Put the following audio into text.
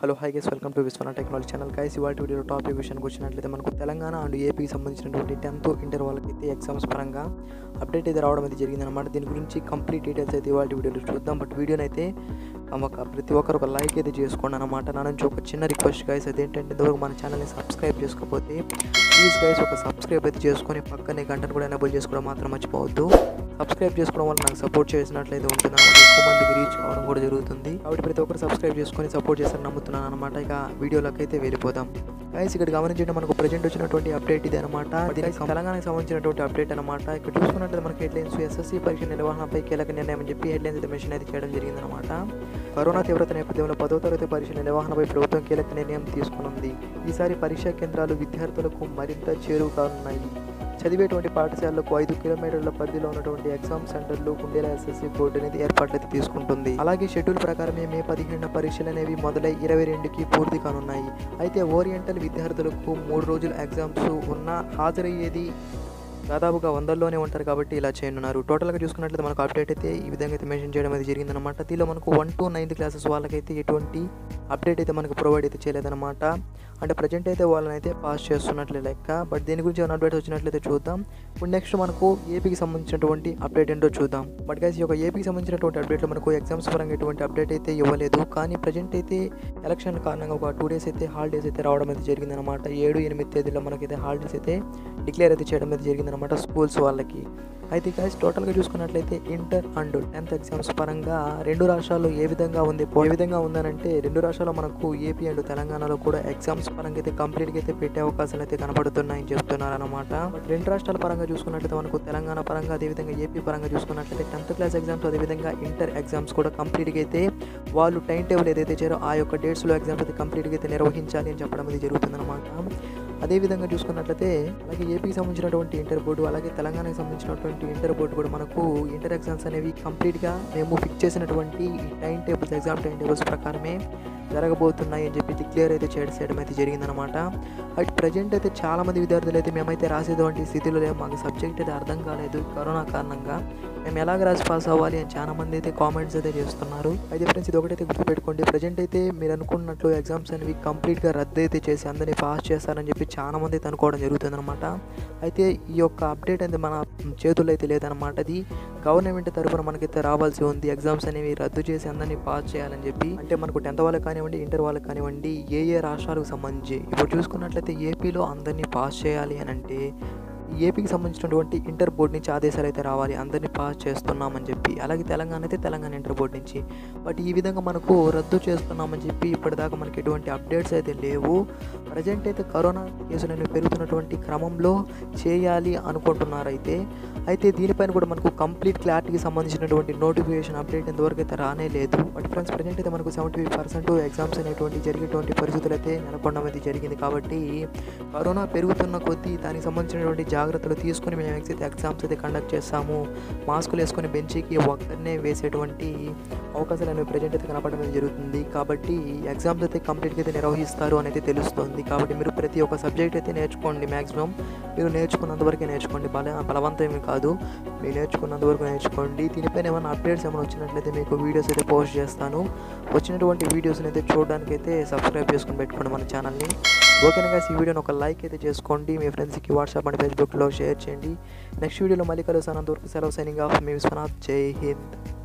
hello hi guys welcome to Vishwana technology channel guys ఇవాళ video topic విషయానికి వచ్చినట్లయితే మనకు తెలంగాణ అండ్ ఏపీకి సంబంధించినటువంటి టెన్త్ ఇంటర్ వాళ్ళకైతే ఎగ్జామ్స్ పరంగా అప్డేట్ అయితే రావడం అయితే జరిగిందనమాట దీని గురించి కంప్లీట్ డీటెయిల్స్ అయితే ఇవాళ వీడియోలో చూద్దాం బట్ వీడియోని అయితే ఒక ప్రతి ఒక్కరు ఒక లైక్ అయితే చేసుకోండి అనమాట నా నుంచి ఒక చిన్న రిక్వెస్ట్ గైస్ అదేంటంటే ఇంతవరకు మన ఛానల్ని సబ్స్క్రైబ్ చేసుకోకపోతే ప్లీజ్ గైస్ ఒక సబ్స్క్రైబ్ అయితే చేసుకొని పక్కనే గంటను కూడా ఎనేబుల్ చేసుకోవడం మాత్రం మర్చిపోవద్దు సబ్స్క్రైబ్ చేసుకోవడం వల్ల నాకు సపోర్ట్ చేసినట్లయితే ఉంటుంది అనమాట ఎక్కువ మందికి రీచ్ అవ్వడం కూడా జరుగుతుంది కాబట్టి ప్రతి ఒక్కరు సబ్స్క్రైబ్ చేసుకొని సపోర్ట్ చేస్తారని నమ్ముతున్నాను అనమాట ఇక వీడియోలోకి అయితే వెళ్ళిపోదాం గైస్ ఇక్కడ గమనించండి మనకు ప్రజెంట్ వచ్చినటువంటి అప్డేట్ ఇది అనమాట తెలంగాణకు సంబంధించినటువంటి అప్డేట్ అనమాట ఇక్కడ చూసుకున్నట్లయితే మనకి హెడ్లైన్స్ ఎస్ఎస్సీ పరీక్ష నిర్వహణపై కీలక నిర్ణయం అని చెప్పి హెడ్లైన్స్ అయితే మెన్షన్ అయితే చేయడం జరిగిందనమాట కరోనా తీవ్రత నేపథ్యంలో పదో తరగతి పరీక్ష నిర్వహణపై ప్రభుత్వం కీలక నిర్ణయం తీసుకునుంది ఈసారి పరీక్షా కేంద్రాలు విద్యార్థులకు మరింత చేరువు కానున్నాయి చదివేటువంటి పాఠశాలలకు ఐదు కిలోమీటర్ల పరిధిలో ఉన్నటువంటి ఎగ్జామ్ సెంటర్లు కుండేల ఎస్ఎస్సి బోర్డు అనేది ఏర్పాట్లు అయితే తీసుకుంటుంది అలాగే షెడ్యూల్ ప్రకారమే మే పదిహేను పరీక్షలు అనేవి మొదలై ఇరవై రెండుకి పూర్తి కానున్నాయి అయితే ఓరియంటల్ విద్యార్థులకు మూడు రోజులు ఎగ్జామ్స్ ఉన్న హాజరయ్యేది దాదాపుగా వందల్లోనే ఉంటారు కాబట్టి ఇలా చేయనున్నారు టోటల్గా చూసుకున్నట్లయితే మనకు అప్డేట్ అయితే ఈ విధంగా అయితే మెన్షన్ చేయడం అయితే జరిగిందనమాట దీనిలో మనకు వన్ టు నైన్త్ క్లాసెస్ వాళ్ళకైతే ఎటువంటి అప్డేట్ అయితే మనకు ప్రొవైడ్ అయితే చేయలేదన్నమాట అంటే ప్రజెంట్ అయితే వాళ్ళని అయితే పాస్ చేస్తున్నట్లే లెక్క బట్ దీని గురించి ఏమైనా అప్డేట్ వచ్చినట్లయితే చూద్దాం ఇప్పుడు నెక్స్ట్ మనకు ఏపీకి సంబంధించినటువంటి అప్డేట్ ఏంటో చూద్దాం బట్ గైస్ ఈ యొక్క ఏపీకి సంబంధించినటువంటి అప్డేట్లో మనకు ఎగ్జామ్స్ పరంగా ఎటువంటి అప్డేట్ అయితే ఇవ్వలేదు కానీ ప్రజెంట్ అయితే ఎలక్షన్ కారణంగా ఒక టూ డేస్ అయితే హాలిడేస్ అయితే రావడం అయితే జరిగిందనమాట ఏడు ఎనిమిది తేదీలో మనకైతే హాలిడేస్ అయితే డిక్లేర్ అయితే చేయడం అయితే జరిగిందనమాట స్కూల్స్ వాళ్ళకి అయితే గైస్ టోటల్గా చూసుకున్నట్లయితే ఇంటర్ అండ్ టెన్త్ ఎగ్జామ్స్ పరంగా రెండు రాష్ట్రాల్లో ఏ విధంగా ఉంది ఏ విధంగా ఉందనంటే రెండు రాష్ట్రాల్లో మనకు ఏపీ అండ్ తెలంగాణలో కూడా ఎగ్జామ్స్ పరంగా అయితే కంప్లీట్గా అయితే పెట్టే అవకాశాలు అయితే కనబడుతున్నాయని చెప్తున్నారు అనమాట బట్ రెండు రాష్ట్రాల పరంగా చూసుకున్నట్లయితే మనకు తెలంగాణ పరంగా అదేవిధంగా ఏపీ పరంగా చూసుకున్నట్లయితే టెన్త్ క్లాస్ ఎగ్జామ్స్ అదేవిధంగా ఇంటర్ ఎగ్జామ్స్ కూడా కంప్లీట్గా అయితే వాళ్ళు టైం టేబుల్ ఏదైతే చేరో ఆ యొక్క డేట్స్లో ఎగ్జామ్స్ అయితే కంప్లీట్గా అయితే నిర్వహించాలి అని చెప్పడం అనేది జరుగుతుందన్నమాట అదేవిధంగా చూసుకున్నట్లయితే అలాగే ఏపీకి సంబంధించినటువంటి ఇంటర్ బోర్డు అలాగే తెలంగాణకి సంబంధించినటువంటి ఇంటర్ బోర్డు కూడా మనకు ఇంటర్ ఎగ్జామ్స్ అనేవి కంప్లీట్గా మేము ఫిక్స్ చేసినటువంటి time tables exam time tables ప్రకారమే జరగబోతున్నాయి అని చెప్పి డిక్లేర్ అయితే చేయడం అయితే జరిగిందనమాట అట్ ప్రజెంట్ అయితే చాలామంది విద్యార్థులు అయితే మేమైతే రాసేటువంటి స్థితిలో లేవు మాకు సబ్జెక్ట్ అయితే అర్థం కాలేదు కరోనా కారణంగా మేము ఎలాగ రాసి పాస్ అవ్వాలి అని చాలా మంది అయితే కామెంట్స్ అయితే చేస్తున్నారు అయితే ఫ్రెండ్స్ ఇది ఒకటైతే గుర్తుపెట్టుకోండి ప్రజెంట్ అయితే మీరు అనుకున్నట్లు ఎగ్జామ్స్ అనేవి కంప్లీట్గా రద్దు అయితే చేసి అందరినీ పాస్ చేస్తారని చెప్పి చాలా మంది అయితే అనుకోవడం జరుగుతుందన్నమాట అయితే ఈ యొక్క అప్డేట్ అనేది మన చేతుల్లో అయితే లేదనమాట అది గవర్నమెంట్ తరఫున మనకైతే రావాల్సి ఉంది ఎగ్జామ్స్ అనేవి రద్దు చేసి అందరినీ పాస్ చేయాలని చెప్పి అంటే మనకు టెన్త్ వాళ్ళకి కానివ్వండి ఇంటర్ వాళ్ళకి కానివ్వండి ఏ ఏ రాష్ట్రాలకు సంబంధించి ఇప్పుడు చూసుకున్నట్లయితే ఏపీలో అందరినీ పాస్ చేయాలి అని అంటే ఏపీకి సంబంధించినటువంటి ఇంటర్ బోర్డు నుంచి ఆదేశాలు అయితే రావాలి అందరినీ పాస్ చేస్తున్నామని చెప్పి అలాగే తెలంగాణ అయితే తెలంగాణ ఇంటర్ బోర్డు నుంచి బట్ ఈ విధంగా మనకు రద్దు చేస్తున్నామని చెప్పి ఇప్పటిదాకా మనకి ఎటువంటి అప్డేట్స్ అయితే లేవు ప్రజెంట్ అయితే కరోనా కేసులు అనేవి పెరుగుతున్నటువంటి క్రమంలో చేయాలి అనుకుంటున్నారు అయితే అయితే దీనిపైన కూడా మనకు కంప్లీట్ క్లారిటీకి సంబంధించినటువంటి నోటిఫికేషన్ అప్డేట్ ఇంతవరకు అయితే రానే లేదు బట్ ఫ్రెండ్స్ ప్రజెంట్ అయితే మనకు సెవెంటీ పర్సెంట్ ఎగ్జామ్స్ అనేటువంటి జరిగేటువంటి పరిస్థితులు అయితే నెలకొనడం అయితే జరిగింది కాబట్టి కరోనా పెరుగుతున్న కొద్దీ దానికి సంబంధించినటువంటి జాగ్రత్తలు తీసుకుని మేము అయితే ఎగ్జామ్స్ అయితే కండక్ట్ చేస్తాము మాస్కులు వేసుకొని బెంచ్కి ఒక్కరినే వేసేటువంటి అవకాశాలు అనేవి ప్రజెంట్ అయితే కనపడడం అయితే జరుగుతుంది కాబట్టి ఎగ్జామ్స్ అయితే కంప్లీట్గా అయితే నిర్వహిస్తారు అని అయితే తెలుస్తుంది కాబట్టి మీరు ప్రతి ఒక్క సబ్జెక్ట్ అయితే నేర్చుకోండి మ్యాక్సిమం మీరు నేర్చుకున్నంత వరకే నేర్చుకోండి బల బలవంతం ఏమి కాదు మీరు నేర్చుకున్నంత వరకు నేర్చుకోండి దీనిపైన ఏమైనా అప్డేట్స్ ఏమైనా వచ్చినట్లయితే మీకు వీడియోస్ అయితే పోస్ట్ చేస్తాను వచ్చినటువంటి వీడియోస్ని అయితే చూడడానికి అయితే సబ్స్క్రైబ్ చేసుకొని పెట్టుకోండి మన ఛానల్ని ఓకేనా guys, ఈ వీడియోని ఒక లైక్ అయితే చేసుకోండి మీ ఫ్రెండ్స్కి వాట్సాప్ అండ్ ఫేస్బుక్లో షేర్ చేయండి నెక్స్ట్ వీడియోలో మళ్ళీ కలుస్తాను అంతవరకు సెలవు సైనింగ్ ఆఫ్ మీ విశ్వనాథ్ జై హింద్